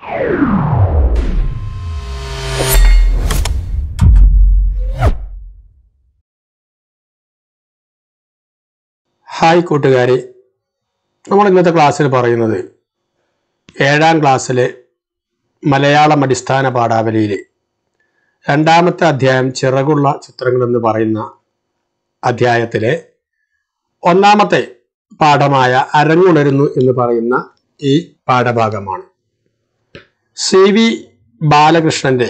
hi കൂട്ടുകാരെ നമ്മൾ ഇന്നത്തെ ക്ലാസ്സിൽ പറയുന്നത് ഏഴാം ക്ലാസ്സിലെ മലയാളം അടിസ്ഥാന പാഠാവലിയിലെ രണ്ടാമത്തെ അധ്യായം ചിറകുള്ള ചിത്രങ്ങൾ എന്ന് പറയുന്ന അധ്യായത്തിലെ ഒന്നാമത്തെ പാഠമായ അരങ്ങുണരുന്നു എന്ന് പറയുന്ന ഈ പാഠഭാഗമാണ് സി വി ബാലകൃഷ്ണന്റെ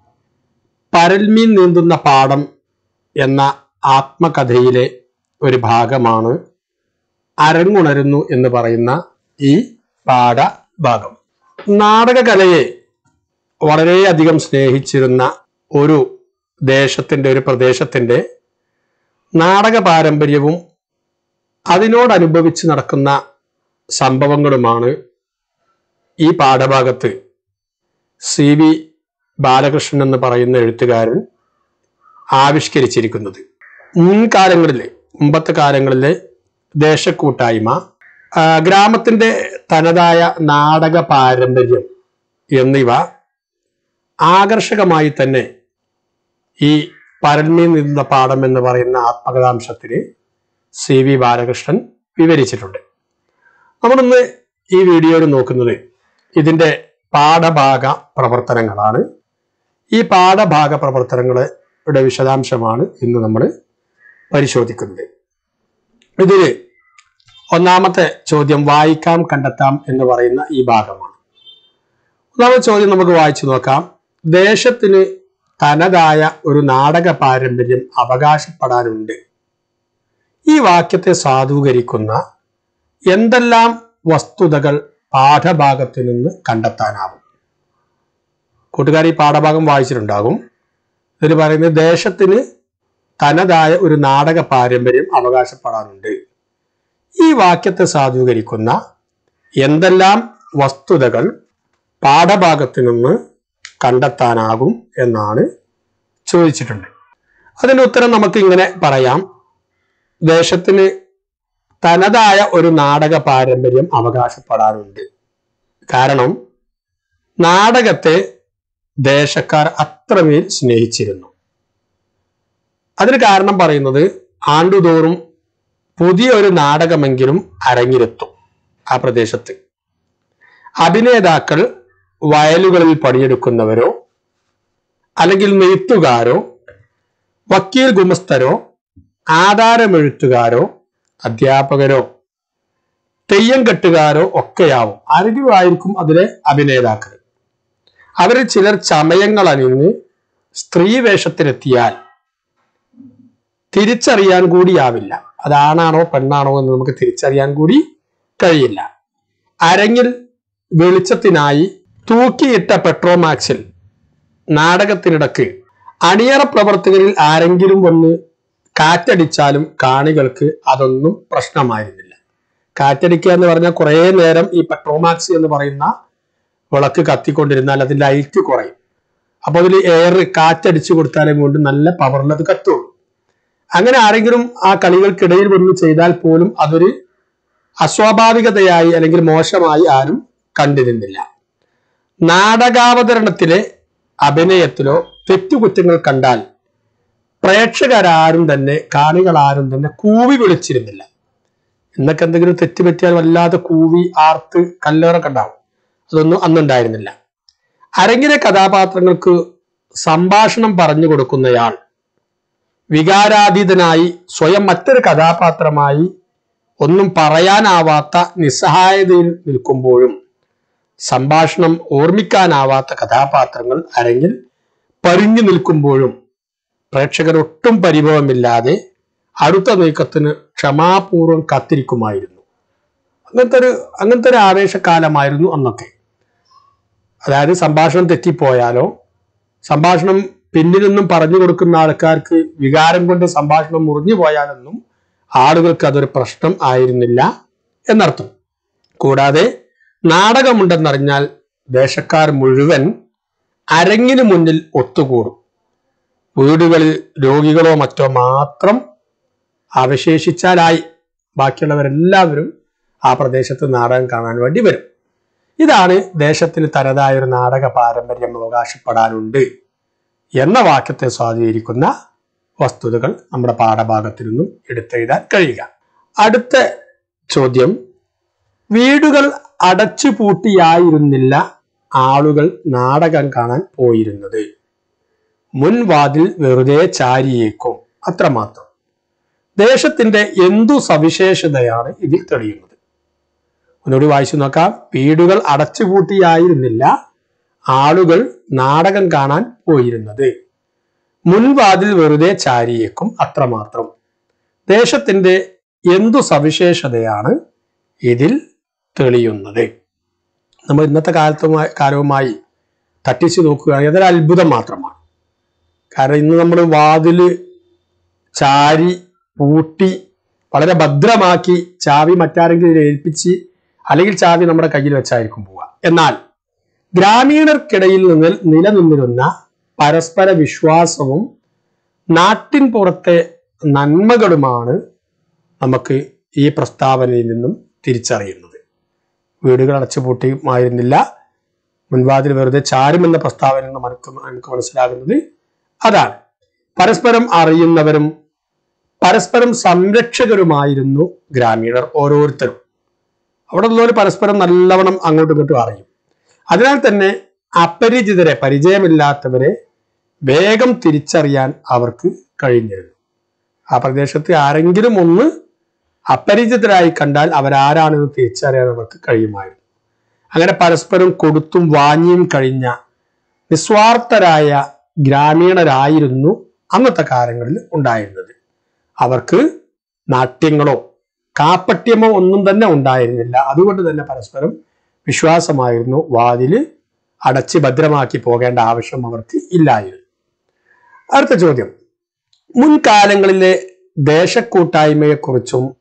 പരൽമീൻ നീന്തുന്ന പാഠം എന്ന ആത്മകഥയിലെ ഒരു ഭാഗമാണ് അരങ്ങുണരുന്നു എന്ന് പറയുന്ന ഈ പാഠഭാഗം നാടകകലയെ വളരെയധികം സ്നേഹിച്ചിരുന്ന ഒരു ദേശത്തിന്റെ ഒരു പ്രദേശത്തിന്റെ നാടക പാരമ്പര്യവും അതിനോടനുഭവിച്ച് നടക്കുന്ന സംഭവങ്ങളുമാണ് ഈ പാഠഭാഗത്ത് സി വി ബാലകൃഷ്ണൻ എന്ന് പറയുന്ന എഴുത്തുകാരൻ ആവിഷ്കരിച്ചിരിക്കുന്നത് മുൻകാലങ്ങളിലെ മുമ്പത്തെ കാലങ്ങളിലെ ദേശക്കൂട്ടായ്മ ആ, ഗ്രാമത്തിന്റെ തനതായ നാടക പാരമ്പര്യം എന്നിവ ആകർഷകമായി തന്നെ ഈ പരന്മീൻ നിന്ന പാഠം എന്ന് പറയുന്ന ആത്മകഥാംശത്തിന് സി വി ബാലകൃഷ്ണൻ വിവരിച്ചിട്ടുണ്ട് നമ്മളിന്ന് ഈ വീഡിയോയിൽ നോക്കുന്നത് ഇതിന്റെ പാഠഭാഗ പ്രവർത്തനങ്ങളാണ് ഈ പാഠഭാഗ പ്രവർത്തനങ്ങളുടെ വിശദാംശമാണ് ഇന്ന് നമ്മൾ പരിശോധിക്കുന്നത് ഇതില് ഒന്നാമത്തെ ചോദ്യം വായിക്കാം കണ്ടെത്താം എന്ന് പറയുന്ന ഈ ഭാഗമാണ് ഒന്നാമത്തെ ചോദ്യം നമുക്ക് വായിച്ചു നോക്കാം ദേശത്തിന് തനതായ ഒരു നാടക പാരമ്പര്യം അവകാശപ്പെടാനുണ്ട് ഈ വാക്യത്തെ സാധൂകരിക്കുന്ന എന്തെല്ലാം വസ്തുതകൾ പാഠഭാഗത്തു നിന്ന് കണ്ടെത്താനാവും കൂട്ടുകാർ ഈ പാഠഭാഗം വായിച്ചിട്ടുണ്ടാകും ഇതിൽ പറയുന്നത് ദേശത്തിന് തനതായ ഒരു നാടക പാരമ്പര്യം അവകാശപ്പെടാനുണ്ട് ഈ വാക്യത്തെ സാധൂകരിക്കുന്ന എന്തെല്ലാം വസ്തുതകൾ പാഠഭാഗത്തു നിന്ന് കണ്ടെത്താനാകും എന്നാണ് ചോദിച്ചിട്ടുണ്ട് അതിന്റെ ഉത്തരം നമുക്ക് ഇങ്ങനെ പറയാം ദേശത്തിന് തനതായ ഒരു നാടക പാരമ്പര്യം അവകാശപ്പെടാനുണ്ട് കാരണം നാടകത്തെ ദേശക്കാർ അത്രമേൽ സ്നേഹിച്ചിരുന്നു അതിന് കാരണം പറയുന്നത് ആണ്ടുതോറും പുതിയൊരു നാടകമെങ്കിലും അരങ്ങിലെത്തും ആ പ്രദേശത്ത് അഭിനേതാക്കൾ വയലുകളിൽ പണിയെടുക്കുന്നവരോ അല്ലെങ്കിൽ നെയ്ത്തുകാരോ വക്കീൽ ഗുമസ്തരോ ആധാരമെഴുത്തുകാരോ അധ്യാപകരോ തെയ്യം കെട്ടുകാരോ ഒക്കെയാവും ആരെങ്കിലും ആയിരിക്കും അതിലെ അഭിനേതാക്കൾ അവരിൽ ചിലർ ചമയങ്ങൾ അണിഞ്ഞ് സ്ത്രീ വേഷത്തിലെത്തിയാൽ തിരിച്ചറിയാൻ കൂടിയാവില്ല അതാണാണോ പെണ്ണാണോ എന്ന് നമുക്ക് തിരിച്ചറിയാൻ കൂടി കഴിയില്ല അരങ്ങിൽ വെളിച്ചത്തിനായി തൂക്കിയിട്ട പെട്രോമാക്സിൽ നാടകത്തിനിടക്ക് അണിയറ പ്രവർത്തകരിൽ ആരെങ്കിലും വന്ന് കാറ്റടിച്ചാലും കാണികൾക്ക് അതൊന്നും പ്രശ്നമായിരുന്നില്ല കാറ്റടിക്കുക എന്ന് പറഞ്ഞാൽ കുറേ നേരം ഈ പെട്രോമാക്സ് എന്ന് പറയുന്ന വിളക്ക് കത്തിക്കൊണ്ടിരുന്നാൽ അതിന്റെ ലൈറ്റ് കുറയും അപ്പോൾ അതിൽ എയർ കാറ്റടിച്ചു കൊടുത്താലേ കൊണ്ട് നല്ല പവറിൽ അത് കത്തുള്ളൂ അങ്ങനെ ആരെങ്കിലും ആ കളികൾക്കിടയിൽ വന്ന് ചെയ്താൽ പോലും അതൊരു അസ്വാഭാവികതയായി അല്ലെങ്കിൽ മോശമായി ആരും കണ്ടിരുന്നില്ല നാടകാവതരണത്തിലെ അഭിനയത്തിലോ തെറ്റുകുറ്റങ്ങൾ കണ്ടാൽ പ്രേക്ഷകരാരും തന്നെ കാണികളാരും തന്നെ കൂവി വിളിച്ചിരുന്നില്ല ഇന്നൊക്കെ എന്തെങ്കിലും തെറ്റ് പറ്റിയാൽ വല്ലാതെ കൂവി ആർത്ത് കല്ലേറൊക്കെ ഉണ്ടാവും അതൊന്നും അന്നുണ്ടായിരുന്നില്ല അരങ്ങിലെ കഥാപാത്രങ്ങൾക്ക് സംഭാഷണം പറഞ്ഞു കൊടുക്കുന്നയാൾ വികാരാതീതനായി സ്വയം മറ്റൊരു കഥാപാത്രമായി ഒന്നും പറയാനാവാത്ത നിസ്സഹായതയിൽ നിൽക്കുമ്പോഴും സംഭാഷണം ഓർമ്മിക്കാനാവാത്ത കഥാപാത്രങ്ങൾ അരങ്ങിൽ പരിഞ്ഞു നിൽക്കുമ്പോഴും പ്രേക്ഷകർ ഒട്ടും പരിഭവമില്ലാതെ അടുത്ത നീക്കത്തിന് ക്ഷമാപൂർവം കാത്തിരിക്കുമായിരുന്നു അങ്ങനത്തെ ഒരു അങ്ങനത്തെ ഒരു ആവേശക്കാലമായിരുന്നു അന്നൊക്കെ അതായത് സംഭാഷണം തെറ്റിപ്പോയാലോ സംഭാഷണം പിന്നിൽ നിന്നും പറഞ്ഞു കൊടുക്കുന്ന ആൾക്കാർക്ക് വികാരം കൊണ്ട് സംഭാഷണം മുറിഞ്ഞു പോയാലൊന്നും ആളുകൾക്ക് അതൊരു പ്രശ്നം ആയിരുന്നില്ല എന്നർത്ഥം കൂടാതെ നാടകമുണ്ടെന്നറിഞ്ഞാൽ ദേശക്കാർ മുഴുവൻ അരങ്ങിന് മുന്നിൽ ഒത്തുകൂടും വീടുകളിൽ രോഗികളോ മറ്റോ മാത്രം അവശേഷിച്ചാലായി ബാക്കിയുള്ളവരെല്ലാവരും ആ പ്രദേശത്ത് നാടകം കാണാൻ വേണ്ടി വരും ഇതാണ് ദേശത്തിന് തനതായ ഒരു നാടക പാരമ്പര്യം അവകാശപ്പെടാനുണ്ട് എന്ന വാക്യത്തെ സ്വാധീനിക്കുന്ന വസ്തുതകൾ നമ്മുടെ പാഠഭാഗത്തിൽ നിന്നും എടുത്തെഴുതാൻ കഴിയുക അടുത്ത ചോദ്യം വീടുകൾ അടച്ചുപൂട്ടിയായിരുന്നില്ല ആളുകൾ നാടകം കാണാൻ പോയിരുന്നത് മുൻവാതിൽ വെറുതെ ചാരിയേക്കും അത്രമാത്രം ദേശത്തിന്റെ എന്തു സവിശേഷതയാണ് ഇതിൽ തെളിയുന്നത് ഒന്നുകൂടി വായിച്ചു നോക്കാം വീടുകൾ അടച്ചുപൂട്ടിയായിരുന്നില്ല ആളുകൾ നാടകം കാണാൻ പോയിരുന്നത് മുൻവാതിൽ വെറുതെ ചാരിയേക്കും അത്രമാത്രം ദേശത്തിന്റെ എന്തു സവിശേഷതയാണ് ഇതിൽ തെളിയുന്നത് നമ്മൾ ഇന്നത്തെ കാലത്തുമായി കാലവുമായി തട്ടിച്ചു നോക്കുകയാണെങ്കിൽ അതൊരു അത്ഭുതം മാത്രമാണ് കാരണം ഇന്ന് നമ്മൾ വാതില് ചാരി പൂട്ടി വളരെ ഭദ്രമാക്കി ചാവി മറ്റാരെങ്കിലും ഏൽപ്പിച്ച് അല്ലെങ്കിൽ ചാവി നമ്മുടെ കയ്യിൽ വെച്ചായിരിക്കും പോവുക എന്നാൽ ഗ്രാമീണർക്കിടയിൽ നിന്ന് നിലനിന്നിരുന്ന പരസ്പര വിശ്വാസവും നാട്ടിൻ പുറത്തെ നന്മകളുമാണ് നമുക്ക് ഈ പ്രസ്താവനയിൽ നിന്നും തിരിച്ചറിയുന്നത് വീടുകൾ അടച്ചുപൂട്ടിയുമായിരുന്നില്ല മുൻവാതിൽ വെറുതെ ചാരുമെന്ന പ്രസ്താവനയിൽ നിന്ന് നമുക്ക് നമുക്ക് മനസ്സിലാകുന്നത് അതാണ് പരസ്പരം അറിയുന്നവരും പരസ്പരം സംരക്ഷകരുമായിരുന്നു ഗ്രാമീണർ ഓരോരുത്തരും അവിടെ ഉള്ളവർ പരസ്പരം നല്ലവണ്ണം അങ്ങോട്ടും ഇങ്ങോട്ടും അറിയും അതിനാൽ തന്നെ അപരിചിതരെ പരിചയമില്ലാത്തവരെ വേഗം തിരിച്ചറിയാൻ അവർക്ക് കഴിഞ്ഞിരുന്നു ആ പ്രദേശത്ത് ആരെങ്കിലും ഒന്ന് അപരിചിതരായി കണ്ടാൽ അവരാരാണെന്ന് തിരിച്ചറിയാൻ അവർക്ക് കഴിയുമായിരുന്നു അങ്ങനെ പരസ്പരം കൊടുത്തും വാങ്ങിയും കഴിഞ്ഞ നിസ്വാർത്ഥരായ ഗ്രാമീണരായിരുന്നു അന്നത്തെ കാലങ്ങളിൽ ഉണ്ടായിരുന്നത് അവർക്ക് നാട്യങ്ങളോ കാപ്പട്യമോ ഒന്നും തന്നെ ഉണ്ടായിരുന്നില്ല അതുകൊണ്ട് തന്നെ പരസ്പരം വിശ്വാസമായിരുന്നു വാതില് അടച്ച് ഭദ്രമാക്കി പോകേണ്ട ആവശ്യം അവർക്ക് ഇല്ലായിരുന്നു അടുത്ത ചോദ്യം മുൻകാലങ്ങളിലെ ദേശക്കൂട്ടായ്മയെക്കുറിച്ചും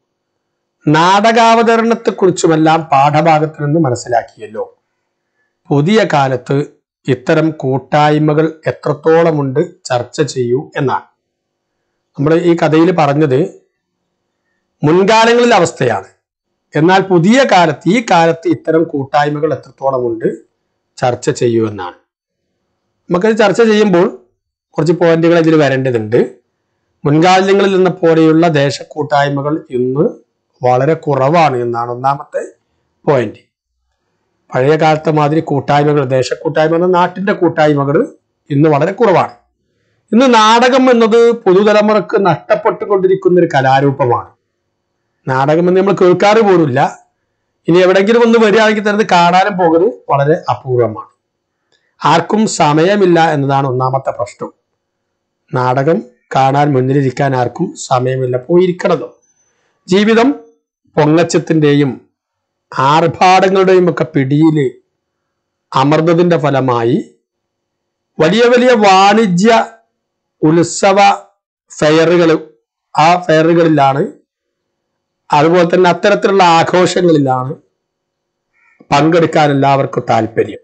നാടകാവതരണത്തെക്കുറിച്ചുമെല്ലാം പാഠഭാഗത്തിൽ നിന്ന് മനസ്സിലാക്കിയല്ലോ പുതിയ കാലത്ത് ഇത്തരം കൂട്ടായ്മകൾ എത്രത്തോളമുണ്ട് ചർച്ച ചെയ്യൂ എന്നാണ് നമ്മൾ ഈ കഥയിൽ പറഞ്ഞത് മുൻകാലങ്ങളിലെ അവസ്ഥയാണ് എന്നാൽ പുതിയ കാലത്ത് ഈ കാലത്ത് ഇത്തരം കൂട്ടായ്മകൾ എത്രത്തോളമുണ്ട് ചർച്ച ചെയ്യൂ എന്നാണ് നമുക്കത് ചർച്ച ചെയ്യുമ്പോൾ കുറച്ച് പോയിന്റുകൾ ഇതിൽ വരേണ്ടതുണ്ട് മുൻകാലങ്ങളിൽ നിന്ന പോലെയുള്ള ദേശക്കൂട്ടായ്മകൾ ഇന്ന് വളരെ കുറവാണ് എന്നാണ് ഒന്നാമത്തെ പോയിന്റ് പഴയ കാലത്തെ മാതിരി കൂട്ടായ്മകൾ ദേശക്കൂട്ടായ്മ എന്ന നാട്ടിന്റെ കൂട്ടായ്മകൾ ഇന്ന് വളരെ കുറവാണ് ഇന്ന് നാടകം എന്നത് പുതുതലമുറക്ക് നഷ്ടപ്പെട്ടുകൊണ്ടിരിക്കുന്ന ഒരു കലാരൂപമാണ് നാടകം എന്ന് നമ്മൾ കേൾക്കാറ് പോലുമില്ല ഇനി എവിടെങ്കിലും ഒന്ന് വരികയാണെങ്കിൽ തന്നെ ഇത് കാണാനും പോകുന്നത് വളരെ അപൂർവമാണ് ആർക്കും സമയമില്ല എന്നതാണ് ഒന്നാമത്തെ പ്രശ്നം നാടകം കാണാൻ മുന്നിലിരിക്കാൻ ആർക്കും സമയമില്ല പോയിരിക്കണതോ ജീവിതം പൊങ്ങച്ചത്തിന്റെയും ആർഭാടങ്ങളുടെയും ഒക്കെ പിടിയിൽ അമർന്നതിന്റെ ഫലമായി വലിയ വലിയ വാണിജ്യ ഉത്സവ ഫെയറുകൾ ആ ഫെയറുകളിലാണ് അതുപോലെ തന്നെ അത്തരത്തിലുള്ള ആഘോഷങ്ങളിലാണ് പങ്കെടുക്കാൻ എല്ലാവർക്കും താല്പര്യം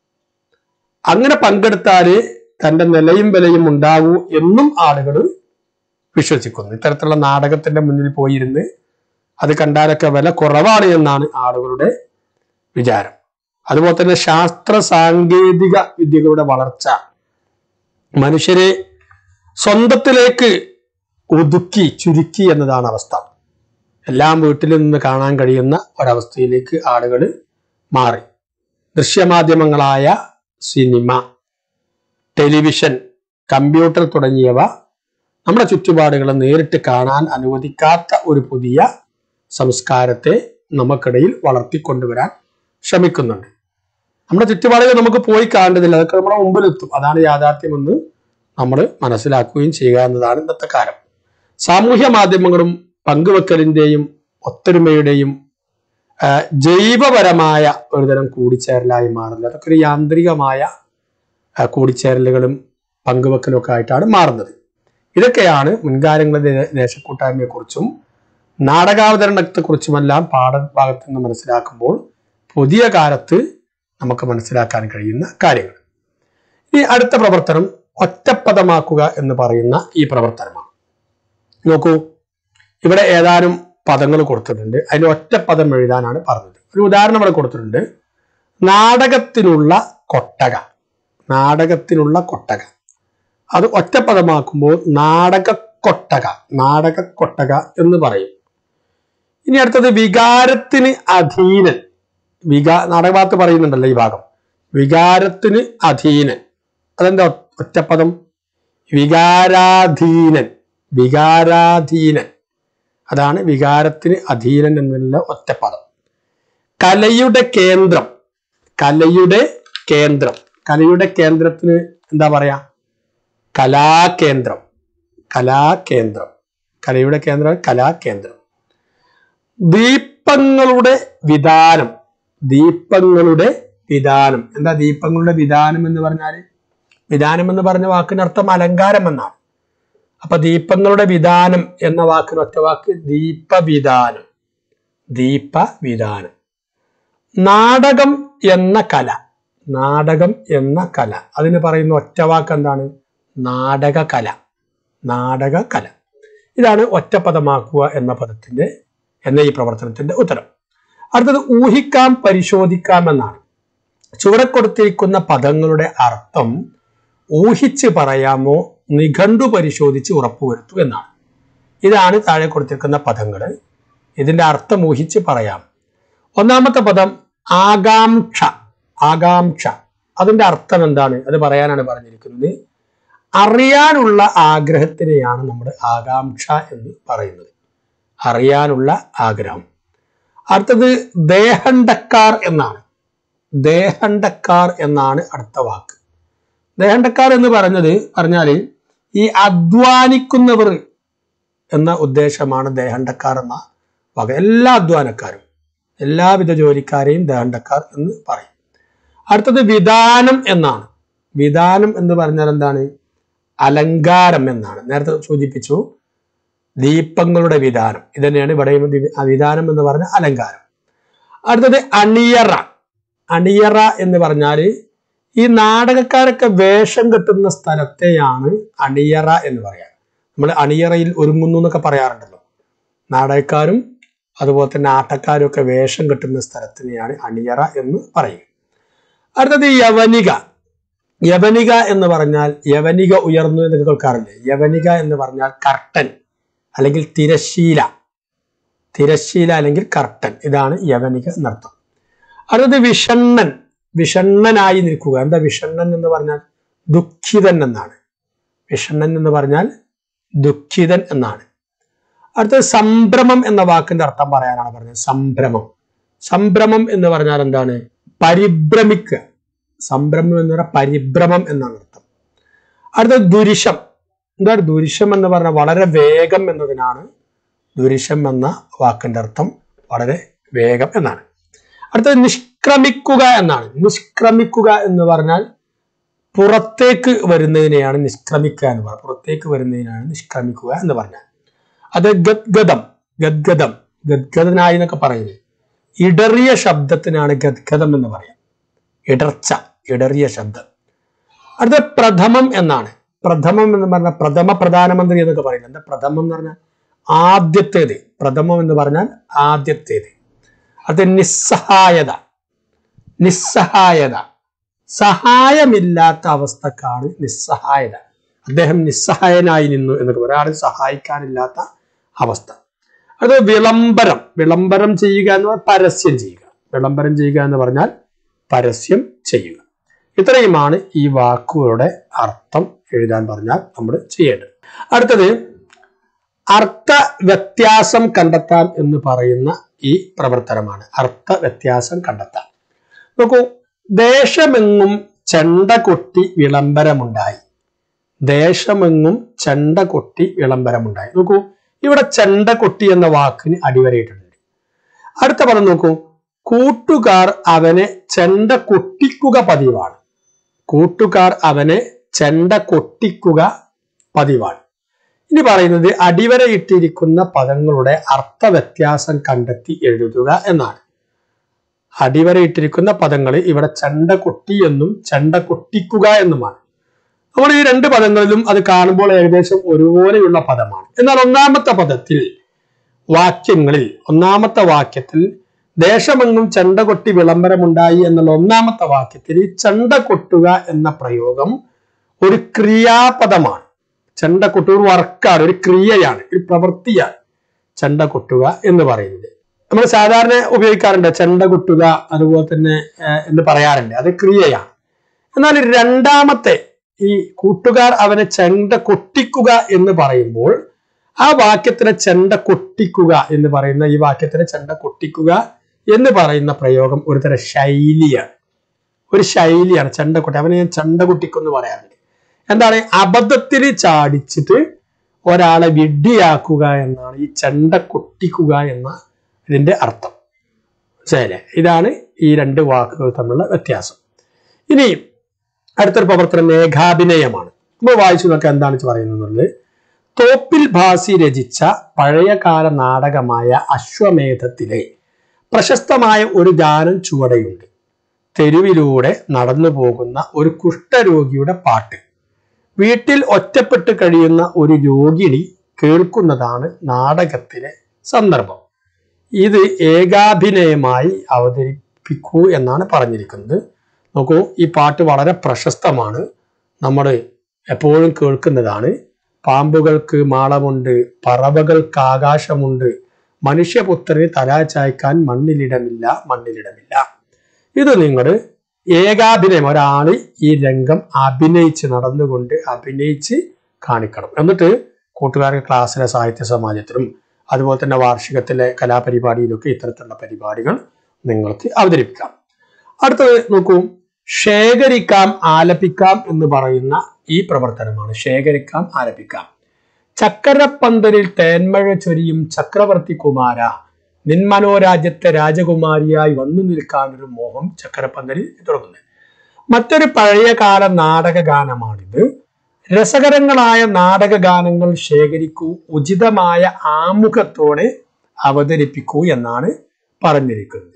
അങ്ങനെ പങ്കെടുത്താല് തന്റെ നിലയും വിലയും ഉണ്ടാകൂ എന്നും ആളുകൾ വിശ്വസിക്കുന്നു ഇത്തരത്തിലുള്ള നാടകത്തിന്റെ മുന്നിൽ പോയിരുന്ന് അത് കണ്ടാലൊക്കെ വില കുറവാണ് എന്നാണ് ആളുകളുടെ വിചാരം അതുപോലെ തന്നെ ശാസ്ത്ര സാങ്കേതിക വിദ്യകളുടെ വളർച്ച മനുഷ്യരെ സ്വന്തത്തിലേക്ക് ഒതുക്കി ചുരുക്കി എന്നതാണ് അവസ്ഥ എല്ലാം വീട്ടിൽ നിന്ന് കാണാൻ കഴിയുന്ന ഒരവസ്ഥയിലേക്ക് ആളുകൾ മാറി ദൃശ്യമാധ്യമങ്ങളായ സിനിമ ടെലിവിഷൻ കമ്പ്യൂട്ടർ തുടങ്ങിയവ നമ്മുടെ ചുറ്റുപാടുകളെ നേരിട്ട് കാണാൻ അനുവദിക്കാത്ത ഒരു പുതിയ സംസ്കാരത്തെ നമുക്കിടയിൽ വളർത്തിക്കൊണ്ടുവരാൻ ശ്രമിക്കുന്നുണ്ട് നമ്മുടെ ചുറ്റുപാടുകൾ നമുക്ക് പോയി കാണേണ്ടതില്ല അതൊക്കെ നമ്മുടെ മുമ്പിലെത്തും അതാണ് യാഥാർത്ഥ്യമെന്ന് നമ്മൾ മനസ്സിലാക്കുകയും ചെയ്യുക എന്നതാണ് ഇന്നത്തെ കാലം സാമൂഹ്യ മാധ്യമങ്ങളും പങ്കുവെക്കലിന്റെയും ഒത്തൊരുമയുടെയും ആ, ജൈവപരമായ ഒരുതരം കൂടിച്ചേരലായി മാറുന്നത് അതൊക്കെ ഒരു യാന്ത്രികമായ ആ, കൂടിച്ചേരലുകളും പങ്കുവെക്കലും ഒക്കെ ആയിട്ടാണ് മാറുന്നത് ഇതൊക്കെയാണ് മുൻകാലങ്ങളിലെ ദേ- ദേശക്കൂട്ടായ്മയെക്കുറിച്ചും നാടകാവതരണത്തെക്കുറിച്ചുമെല്ലാം പാഠഭാഗത്ത് നിന്ന് മനസ്സിലാക്കുമ്പോൾ പുതിയ കാലത്ത് നമുക്ക് മനസ്സിലാക്കാൻ കഴിയുന്ന കാര്യങ്ങൾ ഈ അടുത്ത പ്രവർത്തനം ഒറ്റപ്പദമാക്കുക എന്ന് പറയുന്ന ഈ പ്രവർത്തനമാണ് നോക്കൂ ഇവിടെ ഏതാനും പദങ്ങൾ കൊടുത്തിട്ടുണ്ട് അതിൽ ഒറ്റപ്പദം എഴുതാനാണ് പറഞ്ഞത് ഒരു ഉദാഹരണം ഇവിടെ കൊടുത്തിട്ടുണ്ട് നാടകത്തിനുള്ള കൊട്ടക നാടകത്തിനുള്ള കൊട്ടക അത് ഒറ്റപ്പദമാക്കുമ്പോൾ നാടക കൊട്ടക നാടക കൊട്ടക എന്ന് പറയും ഇനി അടുത്തത് വികാരത്തിന് അധീനൻ വികാ നാടകഭാഗത്ത് പറയുന്നുണ്ടല്ലോ ഈ ഭാഗം വികാരത്തിന് അധീനൻ അതെന്താ ഒറ്റപ്പദം വികാരാധീനൻ വികാരാധീനൻ അതാണ് വികാരത്തിന് അധീനൻ എന്നുള്ള ഒറ്റപ്പദം കലയുടെ കേന്ദ്രം കലയുടെ കേന്ദ്രം കലയുടെ കേന്ദ്രത്തിന് എന്താ പറയാ കലാകേന്ദ്രം കലാകേന്ദ്രം കലയുടെ കേന്ദ്രം കലാകേന്ദ്രം ദീപങ്ങളുടെ വിധാനം ദീപങ്ങളുടെ വിധാനം എന്താ ദീപങ്ങളുടെ വിധാനം എന്ന് പറഞ്ഞാല് വിധാനം എന്ന് പറഞ്ഞ വാക്കിന് അർത്ഥം അലങ്കാരം എന്നാണ് അപ്പൊ ദീപങ്ങളുടെ വിധാനം എന്ന വാക്കിന് ഒറ്റ വാക്ക് ദീപവിധാനം ദീപവിധാനം നാടകം എന്ന കല നാടകം എന്ന കല അതിന് പറയുന്ന ഒറ്റ വാക്ക് എന്താണ് നാടകകല നാടകകല ഇതാണ് ഒറ്റപ്പദമാക്കുക എന്ന പദത്തിന്റെ എന്ന ഈ പ്രവർത്തനത്തിന്റെ ഉത്തരം അടുത്തത് ഊഹിക്കാം പരിശോധിക്കാം എന്നാണ് ചുവടെ കൊടുത്തിരിക്കുന്ന പദങ്ങളുടെ അർത്ഥം ഊഹിച്ച് പറയാമോ നിഘണ്ടു പരിശോധിച്ച് ഉറപ്പുവരുത്തൂ എന്നാണ് ഇതാണ് താഴെ കൊടുത്തിരിക്കുന്ന പദങ്ങൾ ഇതിന്റെ അർത്ഥം ഊഹിച്ച് പറയാം ഒന്നാമത്തെ പദം ആകാംക്ഷ ആകാംക്ഷ അതിന്റെ അർത്ഥം എന്താണ് അത് പറയാനാണ് പറഞ്ഞിരിക്കുന്നത് അറിയാനുള്ള ആഗ്രഹത്തിനെയാണ് നമ്മൾ ആകാംക്ഷ എന്ന് പറയുന്നത് അറിയാനുള്ള ആഗ്രഹം അടുത്തത് ദേഹണ്ടക്കാർ എന്നാണ് ദേഹണ്ടക്കാർ എന്നാണ് അടുത്ത വാക്ക് ദേഹണ്ടക്കാർ എന്ന് പറഞ്ഞത് പറഞ്ഞാൽ ഈ അധ്വാനിക്കുന്നവർ എന്ന ഉദ്ദേശമാണ് ദേഹണ്ടക്കാർ എന്ന വക എല്ലാ അധ്വാനക്കാരും എല്ലാവിധ ജോലിക്കാരെയും ദേഹണ്ടക്കാർ എന്ന് പറയും അടുത്തത് വിധാനം എന്നാണ് വിധാനം എന്ന് പറഞ്ഞാൽ എന്താണ് അലങ്കാരം എന്നാണ് നേരത്തെ സൂചിപ്പിച്ചു ദീപങ്ങളുടെ വിധാനം ഇത് തന്നെയാണ് ഇവിടെയും ദി- ആ വിധാനം എന്ന് പറഞ്ഞ അലങ്കാരം അടുത്തത് അണിയറ അണിയറ എന്ന് പറഞ്ഞാൽ ഈ നാടകക്കാരൊക്കെ വേഷം കെട്ടുന്ന സ്ഥലത്തെയാണ് അണിയറ എന്ന് പറയാം നമ്മൾ അണിയറയിൽ ഒരുങ്ങുന്നു എന്നൊക്കെ പറയാറുണ്ടല്ലോ നാടകക്കാരും അതുപോലെ തന്നെ ആട്ടക്കാരും ഒക്കെ വേഷം കെട്ടുന്ന സ്ഥലത്തിനെയാണ് അണിയറ എന്ന് പറയും അടുത്തത് യവനിക യവനിക എന്ന് പറഞ്ഞാൽ യവനിക ഉയർന്നു എന്നൊക്കെ കേൾക്കാറില്ലേ യവനിക എന്ന് പറഞ്ഞാൽ കർട്ടൻ അല്ലെങ്കിൽ തിരശീല തിരശീല അല്ലെങ്കിൽ കർട്ടൻ ഇതാണ് യവനിക എന്നർത്ഥം അടുത്തത് വിഷണ്ണൻ വിഷണ്ണനായി നിൽക്കുക എന്താ വിഷണ്ണൻ എന്ന് പറഞ്ഞാൽ ദുഃഖിതൻ എന്നാണ് വിഷണ്ണൻ എന്ന് പറഞ്ഞാൽ ദുഃഖിതൻ എന്നാണ് അടുത്തത് സംഭ്രമം എന്ന വാക്കിന്റെ അർത്ഥം പറയാനാണ് പറഞ്ഞത് സംഭ്രമം സംഭ്രമം എന്ന് പറഞ്ഞാൽ എന്താണ് പരിഭ്രമിക്കുക സംഭ്രമം എന്ന് പറഞ്ഞാൽ പരിഭ്രമം എന്നാണ് അർത്ഥം അടുത്തത് ദുരിശം എന്താണ് ദുരിശം എന്ന് പറഞ്ഞാൽ വളരെ വേഗം എന്നതിനാണ് ദുരിശം എന്ന വാക്കിന്റെ അർത്ഥം വളരെ വേഗം എന്നാണ് അടുത്തത് നിഷ്ക്രമിക്കുക എന്നാണ് നിഷ്ക്രമിക്കുക എന്ന് പറഞ്ഞാൽ പുറത്തേക്ക് വരുന്നതിനെയാണ് നിഷ്ക്രമിക്കുക എന്ന് പറയുന്നത് പുറത്തേക്ക് വരുന്നതിനാണ് നിഷ്ക്രമിക്കുക എന്ന് പറഞ്ഞാൽ അത് ഗദ്ഗതം ഗദ്ഗതം ഗദ്ഗതനായി എന്നൊക്കെ പറയുന്നത് ഇടറിയ ശബ്ദത്തിനാണ് ഗദ്ഗതം എന്ന് പറയാം ഇടർച്ച ഇടറിയ ശബ്ദം അടുത്ത പ്രഥമം എന്നാണ് പ്രഥമം എന്ന് പറഞ്ഞാൽ പ്രഥമ പ്രധാനമന്ത്രി എന്നൊക്കെ പറയുന്നത് എന്താ പ്രഥമം എന്ന് പറഞ്ഞാൽ ആദ്യത്തേത് പ്രഥമം എന്ന് പറഞ്ഞാൽ ആദ്യത്തേത് അത് നിസ്സഹായത നിസ്സഹായത സഹായമില്ലാത്ത അവസ്ഥക്കാണ് നിസ്സഹായത അദ്ദേഹം നിസ്സഹായനായി നിന്നു എന്നൊക്കെ ഒരാളെ സഹായിക്കാനില്ലാത്ത അവസ്ഥ അത് വിളംബരം വിളംബരം ചെയ്യുക എന്ന് പറഞ്ഞാൽ പരസ്യം ചെയ്യുക വിളംബരം ചെയ്യുക എന്ന് പറഞ്ഞാൽ പരസ്യം ചെയ്യുക ഇത്രയുമാണ് ഈ വാക്കുകളുടെ അർത്ഥം എഴുതാൻ പറഞ്ഞാൽ നമ്മൾ ചെയ്യേണ്ടത് അടുത്തത് അർത്ഥ വ്യത്യാസം കണ്ടെത്താൻ എന്ന് പറയുന്ന ഈ പ്രവർത്തനമാണ് അർത്ഥ വ്യത്യാസം കണ്ടെത്താൻ നോക്കൂ ദേശമെങ്ങും ചെണ്ട കൊട്ടി വിളംബരമുണ്ടായി ദേശമെങ്ങും ചെണ്ട കൊട്ടി വിളംബരമുണ്ടായി നോക്കൂ ഇവിടെ ചെണ്ട കൊട്ടി എന്ന വാക്കിന് അടിവരയിട്ടുണ്ട് അടുത്ത പദം നോക്കൂ കൂട്ടുകാർ അവനെ ചെണ്ട കൊട്ടിക്കുക പതിവാണ് കൂട്ടുകാർ അവനെ ചെണ്ട കൊട്ടിക്കുക പതിവാണ് ഇനി പറയുന്നത് അടിവരയിട്ടിരിക്കുന്ന പദങ്ങളുടെ അർത്ഥവ്യത്യാസം കണ്ടെത്തി എഴുതുക എന്നാണ് അടിവരയിട്ടിരിക്കുന്ന പദങ്ങൾ ഇവിടെ ചെണ്ട കൊട്ടി എന്നും ചെണ്ട കൊട്ടിക്കുക എന്നുമാണ് നമ്മൾ ഈ രണ്ട് പദങ്ങളിലും അത് കാണുമ്പോൾ ഏകദേശം ഒരുപോലെയുള്ള പദമാണ് എന്നാൽ ഒന്നാമത്തെ പദത്തിൽ വാക്യങ്ങളിൽ ഒന്നാമത്തെ വാക്യത്തിൽ ദേശമെങ്ങും ചെണ്ട കൊട്ടി വിളംബരമുണ്ടായി എന്നുള്ള ഒന്നാമത്തെ വാക്യത്തിൽ ഈ ചെണ്ട കൊട്ടുക എന്ന പ്രയോഗം ഒരു ക്രിയാപദമാണ് ചെണ്ട കൊട്ടുക ഒരു വർക്കാണ് ഒരു ക്രിയയാണ് ഒരു പ്രവൃത്തിയാണ് ചെണ്ട കൊട്ടുക എന്ന് പറയുന്നത് നമ്മൾ സാധാരണ ഉപയോഗിക്കാറുണ്ട് ചെണ്ട കൊട്ടുക അതുപോലെ തന്നെ ഏഹ്, എന്ന് പറയാറുണ്ട് അത് ക്രിയയാണ് എന്നാൽ രണ്ടാമത്തെ ഈ കൂട്ടുകാർ അവനെ ചെണ്ട കൊട്ടിക്കുക എന്ന് പറയുമ്പോൾ ആ വാക്യത്തിനെ ചെണ്ട കൊട്ടിക്കുക എന്ന് പറയുന്ന ഈ വാക്യത്തിനെ ചെണ്ട കൊട്ടിക്കുക എന്ന് പറയുന്ന പ്രയോഗം ഒരു തരം ശൈലിയാണ് ഒരു ശൈലിയാണ് ചെണ്ട കൊട്ടി അവനെ ഞാൻ ചെണ്ട കൊട്ടിക്കുന്ന് പറയാറുണ്ട് എന്താണ് അബദ്ധത്തിൽ ചാടിച്ചിട്ട് ഒരാളെ വിഡ്ഢിയാക്കുക എന്നാണ് ഈ ചെണ്ട കൊട്ടിക്കുക എന്ന ഇതിന്റെ അർത്ഥം ശരി ഇതാണ് ഈ രണ്ട് വാക്കുകൾ തമ്മിലുള്ള വ്യത്യാസം ഇനി അടുത്തൊരു പ്രവർത്തനം മേഘാഭിനയമാണ് നമ്മൾ വായിച്ചു നോക്കാം എന്താണ് പറയുന്നത് തോപ്പിൽ ഭാസി രചിച്ച പഴയകാല നാടകമായ അശ്വമേധത്തിലെ പ്രശസ്തമായ ഒരു ഗാനം ചുവടെയുണ്ട് തെരുവിലൂടെ നടന്നു പോകുന്ന ഒരു കുഷ്ഠരോഗിയുടെ പാട്ട് വീട്ടിൽ ഒറ്റപ്പെട്ട് കഴിയുന്ന ഒരു രോഗിണി കേൾക്കുന്നതാണ് നാടകത്തിലെ സന്ദർഭം ഇത് ഏകാഭിനയമായി അവതരിപ്പിക്കൂ എന്നാണ് പറഞ്ഞിരിക്കുന്നത് നോക്കൂ ഈ പാട്ട് വളരെ പ്രശസ്തമാണ് നമ്മൾ എപ്പോഴും കേൾക്കുന്നതാണ് പാമ്പുകൾക്ക് മാളമുണ്ട് പറവകൾക്ക് ആകാശമുണ്ട് മനുഷ്യപുത്രന് തല ചായ്ക്കാൻ മണ്ണിലിടമില്ല മണ്ണിലിടമില്ല ഇത് നിങ്ങൾ ഏകാഭിനയം ഒരാള് ഈ രംഗം അഭിനയിച്ച് നടന്നുകൊണ്ട് അഭിനയിച്ച് കാണിക്കണം എന്നിട്ട് കൂട്ടുകാർക്ക് ക്ലാസ്സിലെ സാഹിത്യ സമാജത്തിലും അതുപോലെ തന്നെ വാർഷികത്തിലെ കലാപരിപാടിയിലൊക്കെ ഇത്തരത്തിലുള്ള പരിപാടികൾ നിങ്ങൾക്ക് അവതരിപ്പിക്കാം അടുത്തത് നോക്കൂ ശേഖരിക്കാം ആലപിക്കാം എന്ന് പറയുന്ന ഈ പ്രവർത്തനമാണ് ശേഖരിക്കാം ആലപിക്കാം ചക്കരപ്പന്തലിൽ തേന്മഴ ചൊരിയും ചക്രവർത്തി കുമാര നിന്മനോരാജ്യത്തെ രാജകുമാരിയായി വന്നു നിൽക്കാനൊരു മോഹം ചക്കരപ്പന്തലിൽ തുടങ്ങുന്നത് മറ്റൊരു പഴയകാല നാടക ഗാനമാണിത് രസകരങ്ങളായ നാടക ഗാനങ്ങൾ ശേഖരിക്കൂ ഉചിതമായ ആമുഖത്തോടെ അവതരിപ്പിക്കൂ എന്നാണ് പറഞ്ഞിരിക്കുന്നത്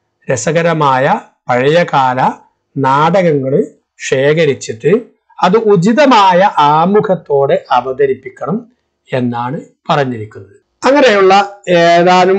രസകരമായ പഴയകാല നാടകങ്ങൾ ശേഖരിച്ചിട്ട് അത് ഉചിതമായ ആമുഖത്തോടെ അവതരിപ്പിക്കണം എന്നാണ് പറഞ്ഞിരിക്കുന്നത് അങ്ങനെയുള്ള ഏതാനും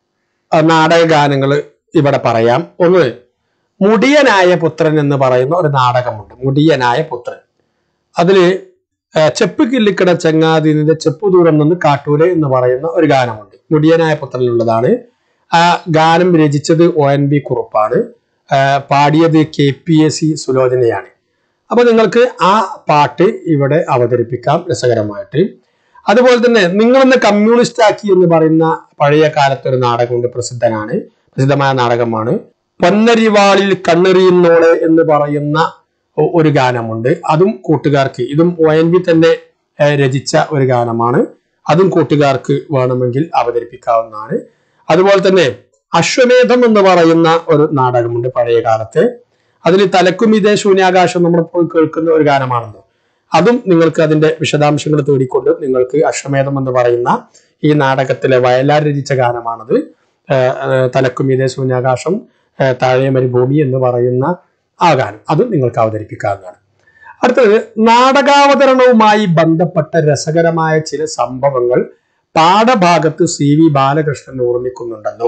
അഹ് നാടകഗാനങ്ങൾ ഇവിടെ പറയാം ഒന്ന് മുടിയനായ പുത്രൻ എന്ന് പറയുന്ന ഒരു നാടകമുണ്ട് മുടിയനായ പുത്രൻ അതില് ഏഹ് ചെപ്പ് കിള്ളിക്കട ചങ്ങാതിന്റെ ചെപ്പു ദൂരം നിന്ന് കാട്ടൂലെ എന്ന് പറയുന്ന ഒരു ഗാനമുണ്ട് മുടിയനായ പുത്രനിലുള്ളതാണ് ആ ഗാനം രചിച്ചത് ഒ എൻ ബി കുറുപ്പാണ് ഏഹ് പാടിയത് കെ പി എസ് സി സുലോചനയാണ് അപ്പൊ നിങ്ങൾക്ക് ആ പാട്ട് ഇവിടെ അവതരിപ്പിക്കാം രസകരമായിട്ട് അതുപോലെ തന്നെ നിങ്ങളൊന്ന് കമ്മ്യൂണിസ്റ്റ് ആക്കി എന്ന് പറയുന്ന പഴയ കാലത്തെ ഒരു നാടകമുണ്ട് പ്രസിദ്ധനാണ് പ്രസിദ്ധമായ നാടകമാണ് പൊന്നരിവാളിൽ കണ്ണെറിയുന്നോളെ എന്ന് പറയുന്ന ഒ- ഒരു ഗാനമുണ്ട് അതും കൂട്ടുകാർക്ക് ഇതും ഒ എൻ വി തന്നെ ഏഹ്, രചിച്ച ഒരു ഗാനമാണ് അതും കൂട്ടുകാർക്ക് വേണമെങ്കിൽ അവതരിപ്പിക്കാവുന്നതാണ് അതുപോലെ തന്നെ അശ്വമേധം എന്ന് പറയുന്ന ഒരു നാടകമുണ്ട് പഴയ കാലത്ത് അതിൽ തലക്കുമിതേ ശൂന്യാകാശം നമ്മളിപ്പോൾ കേൾക്കുന്ന ഒരു ഗാനമാണല്ലോ അതും നിങ്ങൾക്ക് അതിന്റെ വിശദാംശങ്ങൾ തേടിക്കൊണ്ട് നിങ്ങൾക്ക് അശ്വമേധം എന്ന് പറയുന്ന ഈ നാടകത്തിലെ വയലാർ രചിച്ച ഗാനമാണത് ഏഹ്, ഏഹ്, തലക്കുമിതേ ശൂന്യാകാശം ഏഹ്, താഴെ മരുഭൂമി എന്ന് പറയുന്ന ആ ഗാനം അതും നിങ്ങൾക്ക് അവതരിപ്പിക്കാവുന്നതാണ് അടുത്തത് നാടകാവതരണവുമായി ബന്ധപ്പെട്ട രസകരമായ ചില സംഭവങ്ങൾ പാഠഭാഗത്ത് സി വി ബാലകൃഷ്ണൻ ഓർമ്മിക്കുന്നുണ്ടല്ലോ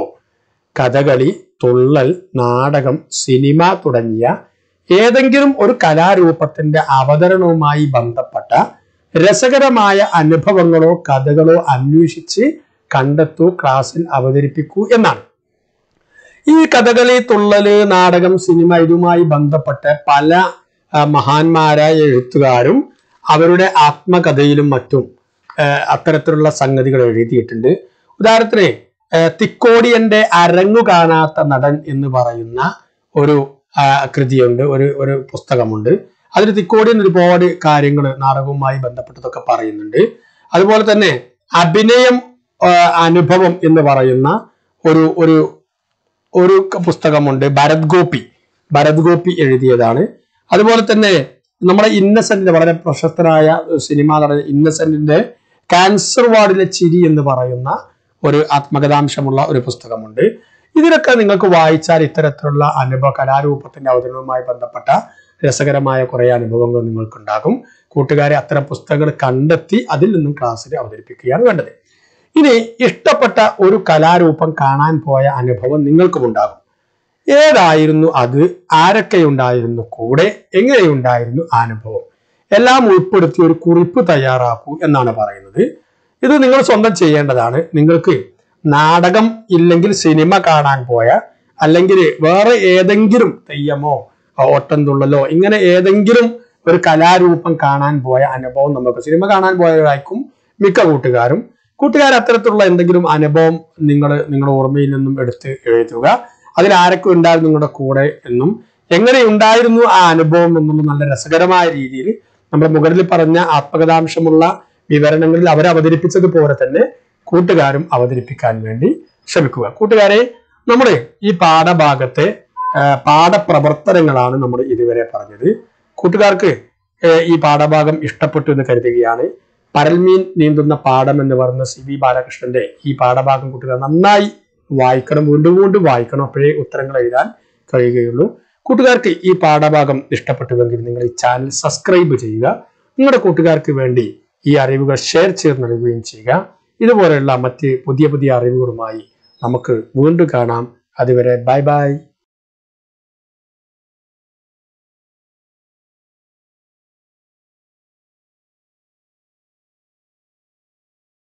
കഥകളി തുള്ളൽ നാടകം സിനിമ തുടങ്ങിയ ഏതെങ്കിലും ഒരു കലാരൂപത്തിന്റെ അവതരണവുമായി ബന്ധപ്പെട്ട രസകരമായ അനുഭവങ്ങളോ കഥകളോ അന്വേഷിച്ച് കണ്ടെത്തൂ ക്ലാസ്സിൽ അവതരിപ്പിക്കൂ എന്നാണ് ഈ കഥകളി തുള്ളല് നാടകം സിനിമ ഇതുമായി ബന്ധപ്പെട്ട് പല ആ, മഹാന്മാരായ എഴുത്തുകാരും അവരുടെ ആത്മകഥയിലും മറ്റും ആ, അത്തരത്തിലുള്ള സംഗതികൾ എഴുതിയിട്ടുണ്ട് ഉദാഹരണത്തിന് ആ, തിക്കോടിയന്റെ അരങ്ങു കാണാത്ത നടൻ എന്ന് പറയുന്ന ഒരു ആ, കൃതിയുണ്ട് ഒരു ഒരു പുസ്തകമുണ്ട് അതിൽ തിക്കോടിയൻ ഒരുപാട് കാര്യങ്ങൾ നാടകവുമായി ബന്ധപ്പെട്ടതൊക്കെ പറയുന്നുണ്ട് അതുപോലെ തന്നെ അഭിനയം ആ, അനുഭവം എന്ന് പറയുന്ന ഒരു ഒരു ഒരു ക- പുസ്തകമുണ്ട് ഭരത് ഗോപി ഭരത് ഗോപി എഴുതിയതാണ് അതുപോലെ തന്നെ നമ്മുടെ ഇന്നസെന്റിന്റെ വളരെ പ്രശസ്തനായ സിനിമാ നടൻ ഇന്നസെന്റിന്റെ ക്യാൻസർ വാർഡിലെ ചിരി എന്ന് പറയുന്ന ഒരു ആത്മകഥാംശമുള്ള ഒരു പുസ്തകമുണ്ട് ഇതിലൊക്കെ നിങ്ങൾക്ക് വായിച്ചാൽ ഇത്തരത്തിലുള്ള അനുഭവ കലാരൂപത്തിന്റെ അവതരണവുമായി ബന്ധപ്പെട്ട രസകരമായ കുറെ അനുഭവങ്ങൾ നിങ്ങൾക്കുണ്ടാകും കൂട്ടുകാരെ അത്തരം പുസ്തകങ്ങൾ കണ്ടെത്തി അതിൽ നിന്നും ക്ലാസ്സിൽ അവതരിപ്പിക്കുകയാണ് വേണ്ടത് ഇനി ഇഷ്ടപ്പെട്ട ഒരു കലാരൂപം കാണാൻ പോയ അനുഭവം നിങ്ങൾക്കും ഉണ്ടാകും ഏതായിരുന്നു അത് ആരൊക്കെ ഉണ്ടായിരുന്നു കൂടെ എങ്ങനെയുണ്ടായിരുന്നു ആ അനുഭവം എല്ലാം ഉൾപ്പെടുത്തി ഒരു കുറിപ്പ് തയ്യാറാക്കൂ എന്നാണ് പറയുന്നത് ഇത് നിങ്ങൾ സ്വന്തം ചെയ്യേണ്ടതാണ് നിങ്ങൾക്ക് നാടകം ഇല്ലെങ്കിൽ സിനിമ കാണാൻ പോയ അല്ലെങ്കിൽ വേറെ ഏതെങ്കിലും തെയ്യമോ ഓട്ടംതുള്ളലോ ഇങ്ങനെ ഏതെങ്കിലും ഒരു കലാരൂപം കാണാൻ പോയ അനുഭവം നമുക്ക് സിനിമ കാണാൻ പോയതായിരിക്കും മിക്ക കൂട്ടുകാരും കൂട്ടുകാർ അത്തരത്തിലുള്ള എന്തെങ്കിലും അനുഭവം നിങ്ങൾ നിങ്ങളുടെ ഓർമ്മയിൽ നിന്നും എടുത്ത് എഴുതുക അതിൽ ആരൊക്കെ ഉണ്ടായിരുന്നു നിങ്ങളുടെ കൂടെ എന്നും എങ്ങനെ ഉണ്ടായിരുന്നു ആ അനുഭവം എന്നുള്ള നല്ല രസകരമായ രീതിയിൽ നമ്മുടെ മുകളിൽ പറഞ്ഞ ആത്മകഥാംശമുള്ള വിവരണങ്ങളിൽ അവർ അവതരിപ്പിച്ചതുപോലെ തന്നെ കൂട്ടുകാരും അവതരിപ്പിക്കാൻ വേണ്ടി ശ്രമിക്കുക കൂട്ടുകാരെ നമ്മുടെ ഈ പാഠഭാഗത്തെ ആ, പാഠപ്രവർത്തനങ്ങളാണ് നമ്മൾ ഇതുവരെ പറഞ്ഞത് കൂട്ടുകാർക്ക് ഏ, ഈ പാഠഭാഗം ഇഷ്ടപ്പെട്ടു എന്ന് കരുതുകയാണ് പരൽമീൻ നീന്തുന്ന പാഠം എന്ന് പറയുന്ന സി വി ബാലകൃഷ്ണന്റെ ഈ പാഠഭാഗം കൂട്ടുകാർ നന്നായി വായിക്കണം വീണ്ടും വീണ്ടും വായിക്കണം അപ്പോഴേ ഉത്തരങ്ങൾ എഴുതാൻ കഴിയുകയുള്ളൂ കൂട്ടുകാർക്ക് ഈ പാഠഭാഗം ഇഷ്ടപ്പെട്ടുവെങ്കിൽ നിങ്ങൾ ഈ ചാനൽ സബ്സ്ക്രൈബ് ചെയ്യുക നിങ്ങളുടെ കൂട്ടുകാർക്ക് വേണ്ടി ഈ അറിവുകൾ ഷെയർ ചെയ്ത് നൽകുകയും ചെയ്യുക ഇതുപോലെയുള്ള മറ്റ് പുതിയ പുതിയ അറിവുകളുമായി നമുക്ക് വീണ്ടും കാണാം അതുവരെ ബൈ ബൈ